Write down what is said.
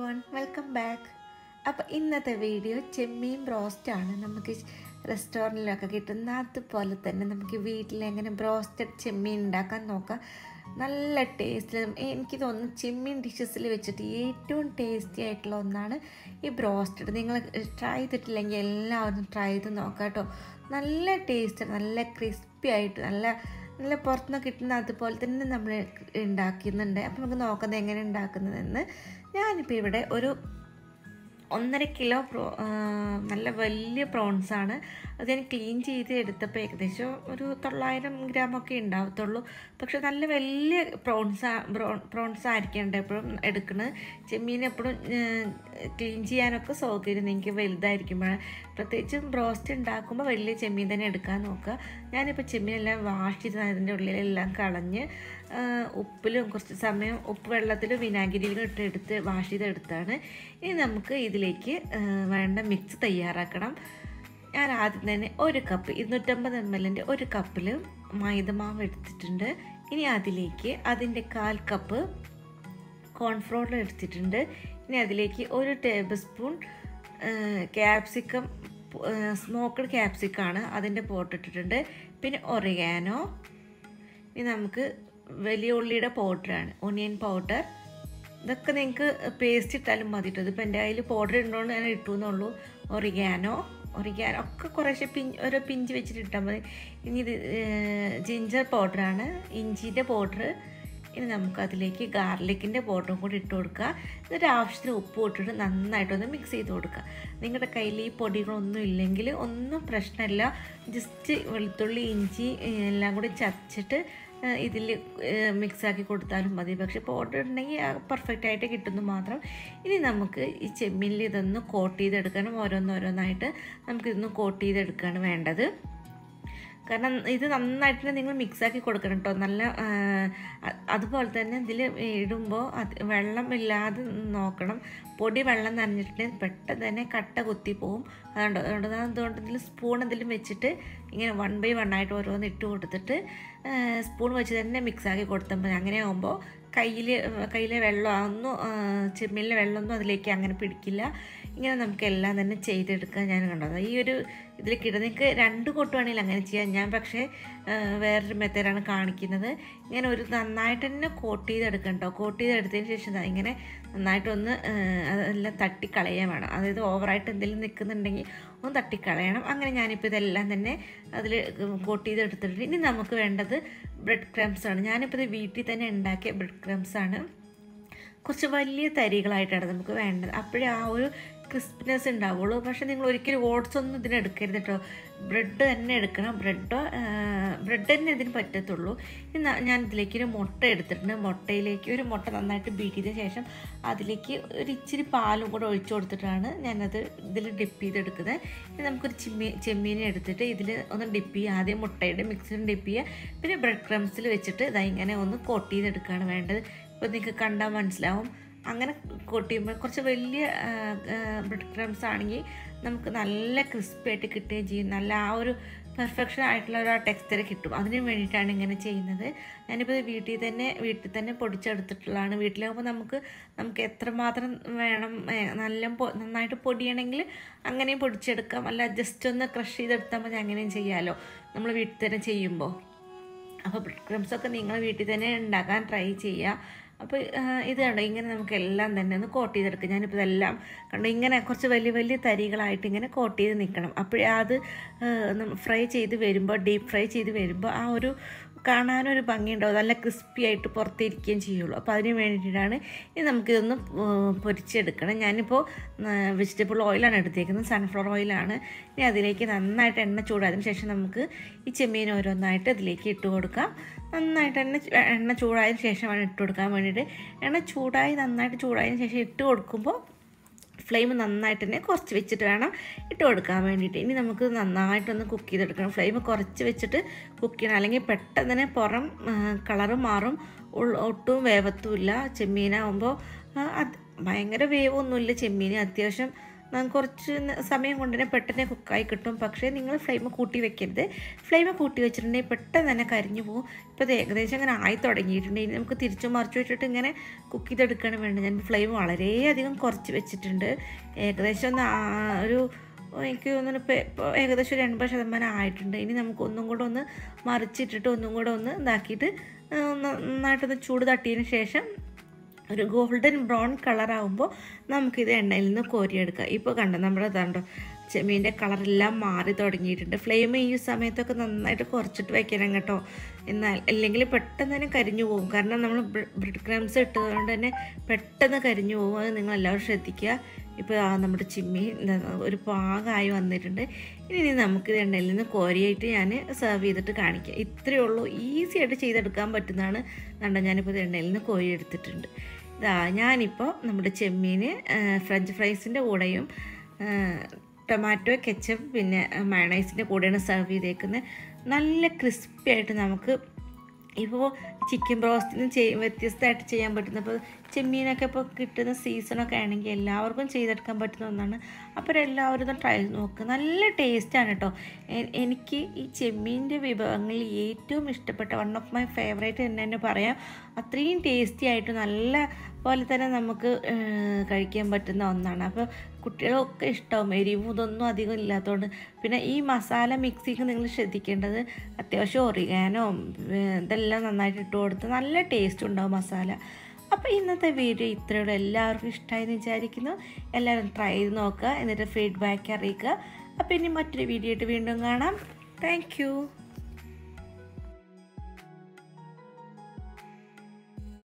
one welcome back അപ്പോൾ ഇന്നത്തെ video ചെമ്മീൻ ബ്രോസ്റ്റാണ് നമുക്ക് റെസ്റ്റോറൻറ്റിലൊക്കെ കിട്ടുന്ന അതുപോലെ തന്നെ നമുക്ക് വീട്ടിൽ എങ്ങനെ ബ്രോസ്റ്റഡ് ചെമ്മീൻ ഉണ്ടാക്കാൻ നോക്കാം നല്ല ടേസ്റ്റിൽ എനിക്ക് തോന്നുന്നു ചെമ്മീൻ ഡിഷസിൽ വെച്ചിട്ട് ഏറ്റവും ടേസ്റ്റി ആയിട്ടുള്ള ഒന്നാണ് ഈ ബ്രോസ്റ്റഡ് നിങ്ങൾ ട്രൈ ചെയ്തിട്ടില്ലെങ്കിൽ എല്ലാവരും ട്രൈ ചെയ്ത് നോക്കാം കേട്ടോ നല്ല ടേസ്റ്റ് നല്ല ക്രിസ്പി ആയിട്ട് നല്ല നല്ല പുറത്തുനിന്ന് കിട്ടുന്ന അതുപോലെ തന്നെ നമ്മൾ ഉണ്ടാക്കുന്നുണ്ട് അപ്പോൾ നമുക്ക് നോക്കുന്നത് എങ്ങനെ ഉണ്ടാക്കുന്നതെന്ന് ഞാനിപ്പോൾ ഇവിടെ ഒരു ഒന്നര കിലോ പ്രോ നല്ല വലിയ പ്രോൺസാണ് അത് ഞാൻ ക്ലീൻ ചെയ്ത് എടുത്തപ്പോൾ ഏകദേശം ഒരു തൊള്ളായിരം ഗ്രാമൊക്കെ ഉണ്ടാവത്തുള്ളൂ പക്ഷെ നല്ല വലിയ പ്രോൺസ് പ്രോൺസ് ആയിരിക്കേണ്ട എപ്പോഴും എടുക്കുന്നത് ചെമ്മീൻ എപ്പോഴും ക്ലീൻ ചെയ്യാനൊക്കെ സൗകര്യം എനിക്ക് വലുതായിരിക്കുമ്പോഴാണ് പ്രത്യേകിച്ചും ബ്രോസ്റ്റ് ഉണ്ടാക്കുമ്പോൾ വലിയ ചെമ്മീൻ തന്നെ എടുക്കാൻ നോക്കുക ഞാനിപ്പോൾ ചെമ്മീനെല്ലാം വാഷ് ചെയ്ത് അതിൻ്റെ ഉള്ളിലെല്ലാം കളഞ്ഞ് ഉപ്പിലും കുറച്ച് സമയം ഉപ്പ് വെള്ളത്തിലും വിനാഗിരിയിലും ഇട്ട് എടുത്ത് വാഷ് ചെയ്തെടുത്താണ് ഇനി നമുക്ക് ഇതിലേക്ക് വേണ്ട മിക്സ് തയ്യാറാക്കണം ഞാൻ ആദ്യം തന്നെ ഒരു കപ്പ് ഇരുന്നൂറ്റമ്പത് എം എല്ലിൻ്റെ ഒരു കപ്പിൽ മൈദമാവ് എടുത്തിട്ടുണ്ട് ഇനി അതിലേക്ക് അതിൻ്റെ കാൽ കപ്പ് കോൺഫ്ലോർ എടുത്തിട്ടുണ്ട് ഇനി അതിലേക്ക് ഒരു ടേബിൾ സ്പൂൺ ക്യാപ്സിക്കം സ്മോക്ക്ഡ് ക്യാപ്സിക്കാണ് അതിൻ്റെ പോട്ടിട്ടിട്ടുണ്ട് പിന്നെ ഒറിയാനോ ഇനി നമുക്ക് വലിയ ഉള്ളിയുടെ പൗഡറാണ് ഒനിയൻ പൗഡർ ഇതൊക്കെ നിങ്ങൾക്ക് പേസ്റ്റ് ഇട്ടാലും മതി കേട്ടോ ഇതിപ്പോൾ എൻ്റെ കയ്യിൽ പൗഡർ ഉണ്ടോണ്ട് ഞാൻ ഇട്ടു എന്നുള്ളൂ ഒറിഗാനോ ഒറിഗാനോ ഒക്കെ കുറേശ്ശെ പിഞ്ച് ഓരോ പിഞ്ച് വെച്ചിട്ട് ഇട്ടാൽ മതി ഇനി ഇത് ജിഞ്ചർ പൗഡറാണ് ഇഞ്ചിൻ്റെ പൗഡർ ഇനി നമുക്ക് അതിലേക്ക് ഗാർലിക്കിൻ്റെ പൗഡറും കൂടി ഇട്ട് കൊടുക്കുക എന്നിട്ട് ആവശ്യത്തിന് ഉപ്പ് ഇട്ടിട്ട് നന്നായിട്ടൊന്ന് മിക്സ് ചെയ്ത് കൊടുക്കുക നിങ്ങളുടെ കയ്യിൽ ഈ പൊടികളൊന്നും ഇല്ലെങ്കിൽ ഒന്നും പ്രശ്നമില്ല ജസ്റ്റ് വെളുത്തുള്ളി ഇഞ്ചി എല്ലാം കൂടി ചതച്ചിട്ട് ഇതിൽ മിക്സാക്കി കൊടുത്താലും മതി പക്ഷെ പൗഡർ ഉണ്ടെങ്കിൽ പെർഫെക്റ്റ് ആയിട്ട് കിട്ടുന്നു മാത്രം ഇനി നമുക്ക് ഈ ചെമ്മീനിൽ ഇതൊന്ന് കോട്ട് ചെയ്തെടുക്കണം ഓരോന്നോരോന്നായിട്ട് നമുക്കിതൊന്ന് കോട്ട് ചെയ്തെടുക്കുകയാണ് വേണ്ടത് കാരണം ഇത് നന്നായിട്ട് നിങ്ങൾ മിക്സാക്കി കൊടുക്കണം കേട്ടോ നല്ല അതുപോലെ തന്നെ ഇതിൽ ഇടുമ്പോൾ അത് വെള്ളമില്ലാതെ നോക്കണം പൊടി വെള്ളം നനഞ്ഞിട്ടുണ്ടെങ്കിൽ പെട്ടെന്ന് തന്നെ കട്ട കുത്തി പോവും അതുകൊണ്ട് അതുകൊണ്ട് അതുകൊണ്ട് ഇതിൽ സ്പൂൺ എന്തെങ്കിലും വെച്ചിട്ട് ഇങ്ങനെ വൺ ബൈ വൺ ആയിട്ട് ഓരോന്ന് ഇട്ട് കൊടുത്തിട്ട് സ്പൂൺ വെച്ച് തന്നെ മിക്സാക്കി കൊടുത്താൽ മതി അങ്ങനെ ആകുമ്പോൾ കയ്യിൽ കയ്യിലെ വെള്ളം ഒന്നും ചെമ്മീനിലെ വെള്ളമൊന്നും അതിലേക്ക് അങ്ങനെ പിടിക്കില്ല ഇങ്ങനെ നമുക്ക് എല്ലാം തന്നെ ചെയ്തെടുക്കാൻ ഞാൻ കണ്ടത് ഈ ഒരു ഇതിൽ കിട്ടുക നിങ്ങൾക്ക് രണ്ട് കൊട്ട് വേണമെങ്കിൽ അങ്ങനെ ചെയ്യാം ഞാൻ പക്ഷേ വേറൊരു മെത്തേഡാണ് കാണിക്കുന്നത് ഇങ്ങനെ ഒരു നന്നായിട്ട് തന്നെ കോട്ട് ചെയ്തെടുക്കണം കേട്ടോ കോട്ട് ചെയ്തെടുത്തതിന് ശേഷം ഇങ്ങനെ നന്നായിട്ടൊന്ന് അതെല്ലാം തട്ടിക്കളയാൻ വേണം അതായത് ഓവറായിട്ട് എന്തെങ്കിലും നിൽക്കുന്നുണ്ടെങ്കിൽ ഒന്ന് തട്ടിക്കളയണം അങ്ങനെ ഞാനിപ്പോൾ ഇതെല്ലാം തന്നെ അതിൽ കോട്ട് ചെയ്തെടുത്തിട്ടുണ്ട് ഇനി നമുക്ക് വേണ്ടത് ബ്രെഡ് ക്രംസ് ആണ് ഞാനിപ്പോൾ ഇത് വീട്ടിൽ തന്നെ ഉണ്ടാക്കിയ ബ്രെഡ് ക്രംസ് ആണ് കുറച്ച് വലിയ തരികളായിട്ടാണ് നമുക്ക് വേണ്ടത് അപ്പോഴേ ആ ഒരു ക്രിസ്പിനെസ് ഉണ്ടാവുള്ളൂ പക്ഷേ നിങ്ങൾ ഒരിക്കലും ഓട്സ് ഒന്നും ഇതിന് എടുക്കരുത് കേട്ടോ ബ്രെഡ് തന്നെ എടുക്കണം ബ്രെഡോ ബ്രെഡ് തന്നെ ഇതിന് പറ്റത്തുള്ളൂ ഞാൻ ഇതിലേക്ക് ഒരു മുട്ട എടുത്തിട്ടുണ്ട് മുട്ടയിലേക്ക് ഒരു മുട്ട നന്നായിട്ട് ബീറ്റ് ചെയ്ത ശേഷം അതിലേക്ക് ഒരു ഇച്ചിരി പാലും കൂടെ ഒഴിച്ചു കൊടുത്തിട്ടാണ് ഞാനത് ഇതിൽ ഡിപ്പ് ചെയ്തെടുക്കുന്നത് ഇനി നമുക്കൊരു ചെമ്മീ ചെമ്മീനെ എടുത്തിട്ട് ഇതിൽ ഒന്ന് ഡിപ്പ് ചെയ്യുക ആദ്യം മുട്ടയുടെ മിക്സിൽ ഡിപ്പ് ചെയ്യുക പിന്നെ ബ്രെഡ് ക്രംസിൽ വെച്ചിട്ട് ഇതാ ഇങ്ങനെ ഒന്ന് കോട്ട് ചെയ്തെടുക്കുകയാണ് വേണ്ടത് ഇപ്പോൾ നിങ്ങൾക്ക് കണ്ടാൽ മനസ്സിലാവും അങ്ങനെ കോട്ട് ചെയ്യുമ്പോൾ കുറച്ച് വലിയ ബ്രെഡ് ക്രംസ് ആണെങ്കിൽ നമുക്ക് നല്ല ക്രിസ്പി ആയിട്ട് കിട്ടുകയും ചെയ്യും നല്ല ആ ഒരു പെർഫെക്ഷൻ ആയിട്ടുള്ള ഒരു ടെക്സ്ചർ കിട്ടും അതിന് വേണ്ടിയിട്ടാണ് ഇങ്ങനെ ചെയ്യുന്നത് ഞാനിപ്പോൾ വീട്ടിൽ തന്നെ വീട്ടിൽ തന്നെ പൊടിച്ചെടുത്തിട്ടുള്ളതാണ് വീട്ടിലാകുമ്പോൾ നമുക്ക് നമുക്ക് എത്രമാത്രം വേണം നല്ല നന്നായിട്ട് പൊടിയണമെങ്കിൽ അങ്ങനെയും പൊടിച്ചെടുക്കാം അല്ല ജസ്റ്റ് ഒന്ന് ക്രഷ് ചെയ്തെടുത്താൽ മതി അങ്ങനെയും ചെയ്യാമല്ലോ നമ്മൾ വീട്ടിൽ തന്നെ ചെയ്യുമ്പോൾ അപ്പോൾ ബ്രെഡ് ക്രംസൊക്കെ നിങ്ങൾ വീട്ടിൽ തന്നെ ഉണ്ടാക്കാൻ ട്രൈ ചെയ്യുക അപ്പോൾ ഇത് കണ്ടോ ഇങ്ങനെ നമുക്ക് എല്ലാം തന്നെ ഒന്ന് കോട്ട് ചെയ്തെടുക്കാം ഞാനിപ്പോൾ ഇതെല്ലാം കണ്ടോ ഇങ്ങനെ കുറച്ച് വലിയ വലിയ തരികളായിട്ട് ഇങ്ങനെ കോട്ട് ചെയ്ത് നിൽക്കണം അപ്പോഴേ അത് ഫ്രൈ ചെയ്ത് വരുമ്പോൾ ഡീപ്പ് ഫ്രൈ ചെയ്ത് വരുമ്പോൾ ആ ഒരു കാണാനൊരു ഭംഗിയുണ്ടാവും നല്ല ക്രിസ്പി ആയിട്ട് പുറത്തിരിക്കുകയും ചെയ്യുള്ളൂ അപ്പോൾ അതിന് വേണ്ടിയിട്ടാണ് ഇനി നമുക്കിതൊന്ന് പൊരിച്ചെടുക്കണം ഞാനിപ്പോൾ വെജിറ്റബിൾ ഓയിലാണ് എടുത്തേക്കുന്നത് സൺഫ്ലവർ ഓയിലാണ് ഇനി അതിലേക്ക് നന്നായിട്ട് എണ്ണ ചൂടായതിനു ശേഷം നമുക്ക് ഈ ചെമ്മീൻ ഓരോന്നായിട്ട് ഇതിലേക്ക് ഇട്ട് കൊടുക്കാം നന്നായിട്ട് എണ്ണ എണ്ണ ചൂടായതിനു ശേഷമാണ് ഇട്ട് കൊടുക്കാൻ വേണ്ടിയിട്ട് എണ്ണ ചൂടായി നന്നായിട്ട് ചൂടായതിനു ശേഷം ഇട്ട് കൊടുക്കുമ്പോൾ ഫ്ലെയിം നന്നായിട്ട് തന്നെ കുറച്ച് വെച്ചിട്ട് വേണം ഇട്ട് കൊടുക്കാൻ വേണ്ടിയിട്ട് ഇനി നമുക്ക് നന്നായിട്ടൊന്ന് കുക്ക് ചെയ്തെടുക്കണം ഫ്ലെയിം കുറച്ച് വെച്ചിട്ട് കുക്ക് ചെയ്യണം അല്ലെങ്കിൽ പെട്ടെന്ന് തന്നെ പുറം കളറ് മാറും ഒട്ടും വേവത്തുമില്ല ചെമ്മീനാകുമ്പോൾ അത് ഭയങ്കര വേവൊന്നുമില്ല ചെമ്മീൻ അത്യാവശ്യം ന- കുറച്ച് ന- സമയം കൊണ്ട് തന്നെ പെട്ടെന്ന് കുക്കായി കിട്ടും പക്ഷേ നിങ്ങൾ ഫ്ലെയിം കൂട്ടി വെക്കരുത് ഫ്ലെയിം കൂട്ടി വെച്ചിട്ടുണ്ടെങ്കിൽ പെട്ടെന്ന് തന്നെ കരിഞ്ഞു പോകും ഇപ്പോൾ ഇത് ഏകദേശം അങ്ങനെ ആയി തുടങ്ങിയിട്ടുണ്ട് ഇനി നമുക്ക് തിരിച്ചു മറിച്ച് വെച്ചിട്ട് ഇങ്ങനെ കുക്ക് ചെയ്തെടുക്കുകയാണ് വേണ്ടത് ഞാൻ ഫ്ലെയിം വളരെയധികം കുറച്ച് വെച്ചിട്ടുണ്ട് ഏകദേശം ഒന്ന് ആ- ഒരു എനിക്ക് തോന്നുന്നു ഇപ്പം ഇപ്പോൾ ഏകദേശം ഒരു എൺപത് ശതമാനം ആയിട്ടുണ്ട് ഇനി നമുക്ക് ഒന്നും കൂടെ ഒന്ന് മറിച്ചിട്ടിട്ട് ഒന്നും കൂടെ ഒന്ന് ഇതാക്കിയിട്ട് ആ, ഒന്ന് നന്നായിട്ടൊന്ന് ചൂട് തട്ടിയതിന് ശേഷം ഒരു ഗോൾഡൻ ബ്രൗൺ കളറാകുമ്പോൾ നമുക്കിത് എണ്ണയിൽ നിന്ന് കോരിയെടുക്കാം ഇപ്പോൾ കണ്ടോ നമ്മുടെ ഇതാണ്ടോ ചെമ്മീൻ്റെ കളറെല്ലാം മാറി തുടങ്ങിയിട്ടുണ്ട് ഫ്ലെയിം ഈ സമയത്തൊക്കെ നന്നായിട്ട് കുറച്ചിട്ട് വെക്കണം കേട്ടോ എന്നാൽ അല്ലെങ്കിൽ പെട്ടെന്ന് തന്നെ കരിഞ്ഞു പോകും കാരണം നമ്മൾ ബ്രെഡ് ക്രംസ് ഇട്ടതുകൊണ്ട് തന്നെ പെട്ടെന്ന് കരിഞ്ഞു പോകും അത് നിങ്ങൾ എല്ലാവരും ശ്രദ്ധിക്കുക ഇപ്പോൾ ആ നമ്മുടെ ചിമ്മി എന്താ ഒരു പാകമായി വന്നിട്ടുണ്ട് ഇനി നമുക്കിത് എണ്ണയിൽ നിന്ന് കോരിയായിട്ട് ഞാൻ സെർവ് ചെയ്തിട്ട് കാണിക്കാം ഇത്രയേ ഉള്ളൂ ഈസി ആയിട്ട് ചെയ്തെടുക്കാൻ പറ്റുന്നതാണ് കണ്ടോ ഞാനിപ്പോൾ ഇത് എണ്ണയിൽ നിന്ന് കോരി എടുത്തിട്ടുണ്ട് ഇതാ ഞാനിപ്പോൾ നമ്മുടെ ചെമ്മീന് ആ, ഫ്രഞ്ച് ഫ്രൈസിൻ്റെ കൂടെയും ആ, ടൊമാറ്റോ കെച്ചപ്പ് പിന്നെ മയണൈസിൻ്റെ കൂടെയാണ് സെർവ് ചെയ്തേക്കുന്നത് നല്ല ക്രിസ്പി ആയിട്ട് നമുക്ക് ഇപ്പോൾ ചിക്കൻ ബ്രോസ്റ്റിനും ചെയ് വ്യത്യസ്തമായിട്ട് ചെയ്യാൻ പറ്റുന്ന ഇപ്പോൾ ചെമ്മീനൊക്കെ ഇപ്പോൾ കിട്ടുന്ന സീസണൊക്കെ ആണെങ്കിൽ എല്ലാവർക്കും ചെയ്തെടുക്കാൻ പറ്റുന്ന ഒന്നാണ് അപ്പോൾ എല്ലാവരും ഒന്ന് ട്രൈ ചെയ്ത് നോക്കുക നല്ല ടേസ്റ്റാണ് കേട്ടോ എ- എനിക്ക് ഈ ചെമ്മീൻ്റെ വിഭവങ്ങളിൽ ഏറ്റവും ഇഷ്ടപ്പെട്ട വൺ ഓഫ് മൈ ഫേവറേറ്റ് എന്ന് തന്നെ പറയാം അത്രയും ടേസ്റ്റി ആയിട്ട് നല്ല പോലെ തന്നെ നമുക്ക് ഏഹ്, കഴിക്കാൻ പറ്റുന്ന ഒന്നാണ് അപ്പോൾ കുട്ടികളൊക്കെ ഇഷ്ടമാവും എരിവും ഇതൊന്നും അധികം ഇല്ലാത്തതുകൊണ്ട് പിന്നെ ഈ മസാല മിക്സിക്ക് നിങ്ങൾ ശ്രദ്ധിക്കേണ്ടത് അത്യാവശ്യം ഒറിഗാനോ ഇതെല്ലാം നന്നായിട്ട് ഇട്ട് കൊടുത്ത് നല്ല ടേസ്റ്റ് ഉണ്ടാവും മസാല അപ്പോൾ ഇന്നത്തെ വീഡിയോ ഇത്രയുള്ള എല്ലാവർക്കും ഇഷ്ടമായി എന്ന് വിചാരിക്കുന്നു എല്ലാവരും ട്രൈ ചെയ്ത് നോക്കുക എന്നിട്ട് ഫീഡ്ബാക്ക് അറിയിക്കുക അപ്പോൾ ഇനി മറ്റൊരു വീഡിയോ ആയിട്ട് വീണ്ടും കാണാം താങ്ക്